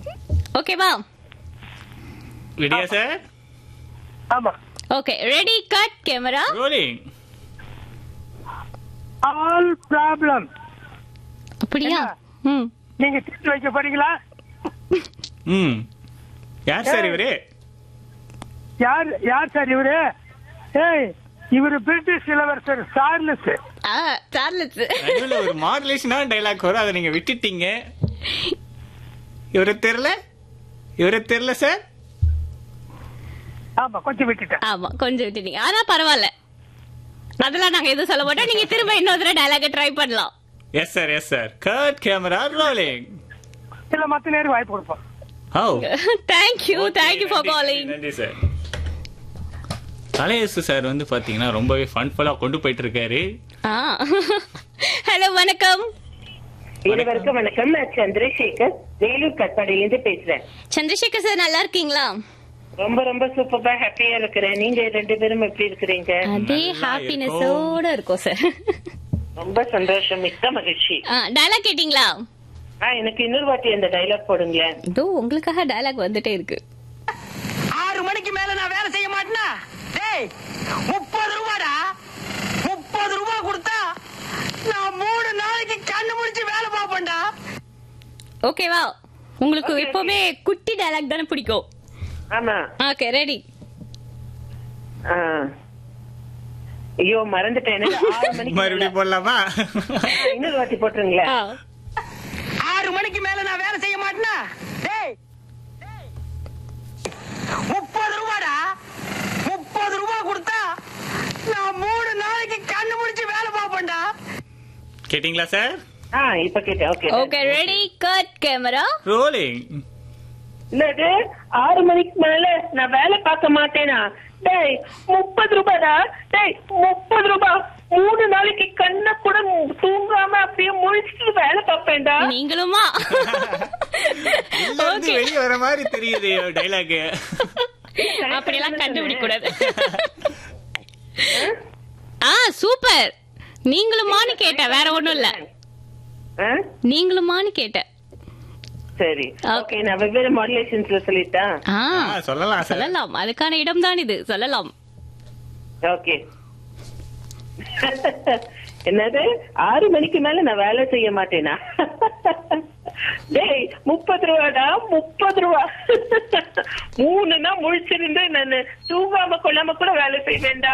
ஓகேவா ரெடியா சார் ஆமா okay ready cut camera rolling all problem அப்படியா ம் நீங்க தீர்த்து வைக்க போறீங்களா ம் யார் சார் இவரு யார் யார் சார் இவரு ஏய் இவரு பிரிட்டிஷ் இளவரசர் சார்லஸ் ஆ சார்லஸ் நடுவுல ஒரு மாடுலேஷனா டைலாக் வரும் அதை நீங்க விட்டுட்டீங்க இவரை தெரியல இவரை தெரியல சார் ஆமா கொஞ்சம் விட்டுட்டேன் ஆமா கொஞ்சம் விட்டுட்டீங்க ஆனா பரவாயில்ல அதெல்லாம் நாங்க எதுவும் சொல்ல மாட்டோம் நீங்க திரும்ப இன்னொரு தடவை டயலாக ட்ரை பண்ணலாம் yes sir yes sir cut camera rolling இல்ல மத்த நேரம் வாய்ப்பு கொடுப்போம் how thank you thank you for calling நன்றி சார் கலையரசு சார் வந்து பாத்தீங்கன்னா ரொம்பவே ஃபன்ஃபுல்லா கொண்டு போயிட்டு இருக்காரு ஹலோ வணக்கம் இருவருக்கும் வணக்கம் நான் சந்திரசேகர் வேலூர் கட்பாடியிலிருந்து பேசுறேன் சந்திரசேகர் சார் நல்லா இருக்கீங்களா ரொம்ப ரொம்ப சூப்பரா ஹாப்பியா இருக்கிறேன் நீங்க ரெண்டு பேரும் எப்படி இருக்கிறீங்க அதே நல்லா ஹாப்பினஸோட இருக்கும் சார் ரொம்ப சந்தோஷம் மிக்க மகிழ்ச்சி டயலாக் கேட்டிங்களா ஆ எனக்கு இன்னொரு வாட்டி அந்த டைலாக் போடுங்களேன் இதோ உங்களுக்காக டயலாக் வந்துட்டே இருக்கு ஆறு மணிக்கு மேல நான் வேலை செய்ய மாட்டேனா டேய் முப்பது ரூபாடா முப்பது ரூபா கொடுத்தா நான் மூணு நாளைக்கு கண்ணு முடிச்சு வேலை பார்ப்பேன்டா ஓகேவா உங்களுக்கு எப்பவுமே குட்டி டயலாக் தானே பிடிக்கும் ஆமா ஓகே ரெடி ஆ. ஐயோ மறந்துட்டேன் எனக்கு ஆறு மணிக்கு மேல- மறுபடியும் போடலாமா ஆ, இன்னொரு வாட்டி போட்டுருங்களேன் ஆறு மணிக்கு மேல நான் வேலை செய்ய மாட்டேனா டேய் முப்பது ரூபாடா முப்பது ரூபா கொடுத்தா நான் மூணு நாளைக்கு கண்ணு முடிச்சு வேலை பார்ப்பேன்டா கேட்டிங்களா சார் ஆ இப்ப கேட்டேன் okay okay ready cut camera rolling என்னது ஆறு மணிக்கு மேல நான் வேலை பார்க்க மாட்டேனா டேய் முப்பது ரூபாடா டேய் முப்பது ரூபாய் மூணு நாளைக்கு கண்ண கூட தூங்காம அப்படியே முழிச்சிட்டு வேலை பார்ப்பேன்டா நீங்களுமா உள்ள இருந்து ஓகே வெளிய வர மாதிரி தெரியுது டைலாக் அப்படியெல்லாம் கண்டுபிடிக்க கூடாது ஆ சூப்பர் நீங்களுமான்னு கேட்டேன் வேற ஒண்ணும் இல்ல ஆ? நீங்களுமான்னு கேட்டேன் சரி Okay. ஓகே நான் வெவ்வேறு மாடுலேஷன்ஸ்ல சொல்லிட்டா ஆ சொல்லலாம் சார் சொல்லலாம் அதுக்கான இடம் தான் இது சொல்லலாம் ஓகே என்னது ஆறு மணிக்கு மேல நான் வேலை செய்ய மாட்டேனா டேய் முப்பது ரூபாடா முப்பது ரூபா மூணுனா முழிச்சிருந்து நானு தூங்காம கொள்ளாம கூட வேலை செய்வேன்டா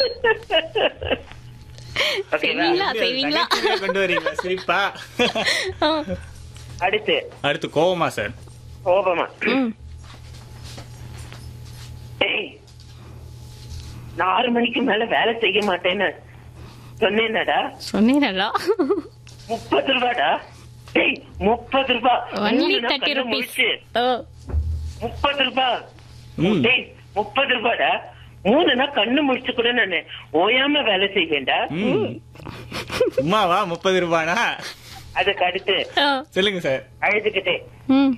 ஓகேவா செய்வீங்களா செய்வீங்களா நகைச்சுவையா கொண்டு வரீங்களா சிரிப்பா ஆ. அடுத்து அடுத்து கோவமா சார் கோபமா ம். டேய் நான் ஆறு மணிக்கு மேல வேலை செய்ய மாட்டேன்னு சொன்னேனடா சொன்னீங்களா முப்பது ரூபாடா டேய் முப்பது ரூபா ஒன்லி மூணு நாள் தேர்ட்டி கண்ணை ருபீஸ் முழிச்சு, ஓ முப்பது ரூபா ம். டேய் முப்பது ரூபாடா மூணு நாள் கண்ணு முடிச்சு கூட நானு ஓயாம வேலை செய்வேன்டா ம். சும்மாவா முப்பது ரூபானா அதுக்கு அடுத்து ஆ. சொல்லுங்க சார் அழுதுகிட்டே ம்.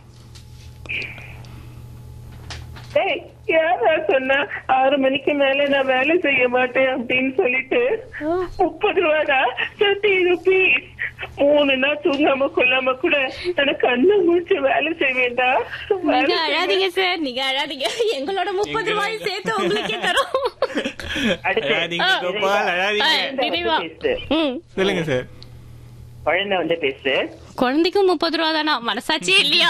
டேய் யாரா சொன்னா ஆறு மணிக்கு மேல நான் வேலை செய்ய மாட்டேன் அப்படின்னு சொல்லிட்டு ஓ. முப்பது ரூபாடா தேர்ட்டி ருபீஸ் மூணு நாள் தூங்காம கொள்ளாம கூட எனக்கு கண்ணு முடிச்சு வேலை செய்வேன்டா வேலை நீங்க செய்வேன். அழாதீங்க சார் நீங்க அழாதீங்க எங்களோட முப்பது ரூபாய் சேர்த்து உங்களுக்கே தரோம் அடுத்து. அழாதீங்க ஆ. கோபால் ஆ, அழாதீங்க நிறைவா பேசு. ம். சொல்லுங்க சார் குழந்தை வந்து பேசு குழந்தைக்கும் முப்பது ரூபா தானா மனசாட்சியே இல்லையா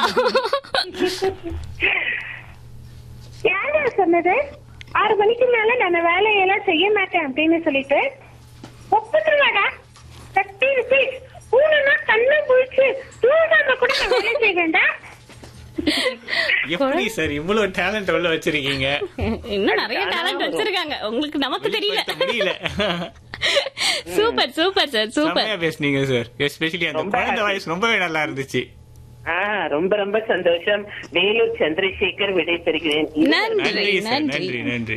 யாரா சொன்னது ஆறு மணிக்கு மேல நான் வேலையெல்லாம் செய்ய மாட்டேன் அப்படின்னு சொல்லிட்டு முப்பது ரூபாடா தேர்ட்டி ருபீஸ் மூணுனா கண்ணு குளிச்சு தூங்காம கூட நான் வேலை செய்வேன்டா எப்படி சார் இவ்வளவு டேலண்ட் உள்ள வச்சிருக்கீங்க இன்னும் நிறைய டேலண்ட் வச்சிருக்காங்க உங்களுக்கு நமக்கு தெரியல வெளிப்படுத்த முடியல சூப்பர் சூப்பர் சார் சூப்பர் செம்மையா பேசுனீங்க சார் எஸ்பெஷலி அந்த ரொம்ப குழந்தை happy. வாய்ஸ் ரொம்பவே நல்லா இருந்துச்சு ஆ ரொம்ப ரொம்ப சந்தோஷம் வேலூர் சந்திரசேகர் விடை பெறுகிறேன் நன்றி நன்றி சார் நன்றி நன்றி நன்றி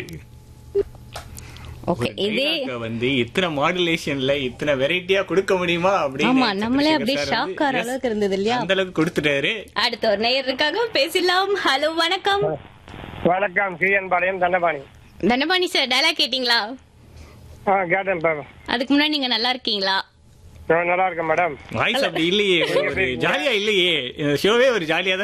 ஓகே ஒரு இதே dialogue-அ வந்து இத்தனை மாடுலேஷன்ல இத்தனை வெரைட்டியா கொடுக்க முடியுமா அப்படின்னு ஆமா நம்மளே சந்திரசேகர் அப்படியே sir வந்து, ஷாக் ஆற yes, அளவுக்கு இருந்தது இல்லையா அந்த அளவுக்கு கொடுத்துட்டாரு அடுத்த ஒரு நேயர் இருக்காங்க பேசலாம் ஹலோ வணக்கம் வணக்கம் CN Palayam Dhandapani Dhanapani sir dialogue கேட்டீங்களா ஆ கேட்டேன் மேம் அதுக்கு முன்னாடி நீங்க நல்லா இருக்கீங்களா நல்லா இருக்கேன் மேடம் வாய்ஸ் அப்படி இல்லையே ஒரு ஜாலியா இல்லையே ஷோவே ஒரு ஜாலியா